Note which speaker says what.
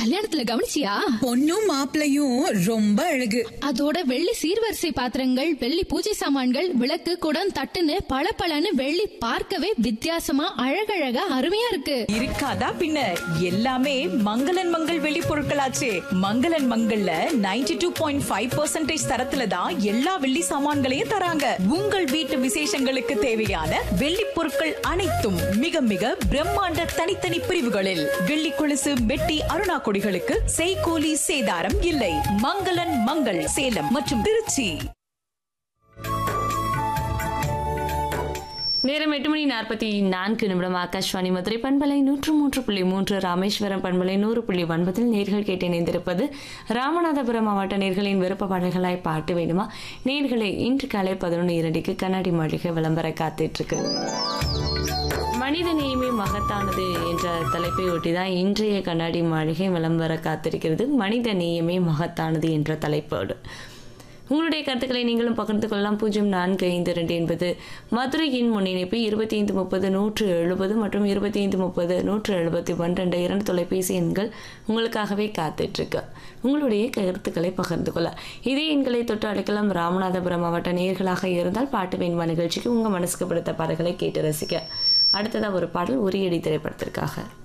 Speaker 1: கல்யாணத்துல கவனிச்சியா
Speaker 2: பொண்ணும் மாப்பிளையும் ரொம்ப அழகு
Speaker 1: அதோட வெள்ளி சீர்வரிசை பாத்திரங்கள் வெள்ளி பூஜை சாமான்கள் விளக்கு குடம் தட்டுன்னு பளபளன்னு வெள்ளி பார்க்கவே வித்தியாசமா அழகழகா அருமையா இருக்கு
Speaker 3: இருக்காதா பின்ன எல்லாமே மங்களன் மங்கள் வெளி பொருட்களாச்சே மங்களன் மங்கள்ல 92.5% டூ பாயிண்ட் ஃபைவ் பர்சன்டேஜ் தரத்துல தான் எல்லா வெள்ளி சாமான்களையும் தராங்க உங்கள் வீட்டு விசேஷங்களுக்கு தேவையான வெள்ளி பொருட்கள் அனைத்தும் மிக மிக பிரம்மாண்ட தனித்தனி பிரிவுகளில் வெள்ளி கொலுசு மெட்டி அருணா கொடிகளுக்கு செய்கூலி சேதாரம் இல்லை மங்களன் மங்கள் சேலம் மற்றும் திருச்சி
Speaker 4: நேரம் எட்டு மணி நாற்பத்தி நான்கு நிமிடம் ஆகாஷ்வாணி மதுரை பண்பலை நூற்று மூன்று புள்ளி மூன்று ராமேஸ்வரம் பண்பலை நூறு புள்ளி ஒன்பதில் நேர்கள் கேட்டு இணைந்திருப்பது ராமநாதபுரம் மாவட்ட நேர்களின் விருப்ப பாடல்களாய் பாட்டு வேணுமா நேர்களை இன்று காலை பதினொன்று இரண்டுக்கு கண்ணாடி மாளிகை விளம்பர காத்துட்டு இருக்கு மனித நேயமே மகத்தானது என்ற தலைப்பை ஒட்டி தான் இன்றைய கண்ணாடி மாளிகை விளம்பர காத்திருக்கிறது மனித நேயமே மகத்தானது என்ற தலைப்போடு உங்களுடைய கருத்துக்களை நீங்களும் பகிர்ந்து கொள்ளலாம் பூஜ்ஜியம் நான்கு ஐந்து ரெண்டு என்பது மதுரையின் முன்னிணைப்பு இருபத்தி ஐந்து முப்பது நூற்று எழுபது மற்றும் இருபத்தி ஐந்து முப்பது நூற்று எழுபத்தி ஒன்று இரண்டு தொலைபேசி எண்கள் உங்களுக்காகவே காத்துட்ருக்கு உங்களுடைய கருத்துக்களை பகிர்ந்து கொள்ள இதே எண்களை தொட்டு அழைக்கலாம் ராமநாதபுரம் மாவட்ட நேர்களாக இருந்தால் பாட்டு வேண்மா நிகழ்ச்சிக்கு உங்கள் மனசுக்கு பிடித்த பாடல்களை கேட்டு ரசிக்க அடுத்ததாக ஒரு பாடல் உரியடி திரைப்படத்திற்காக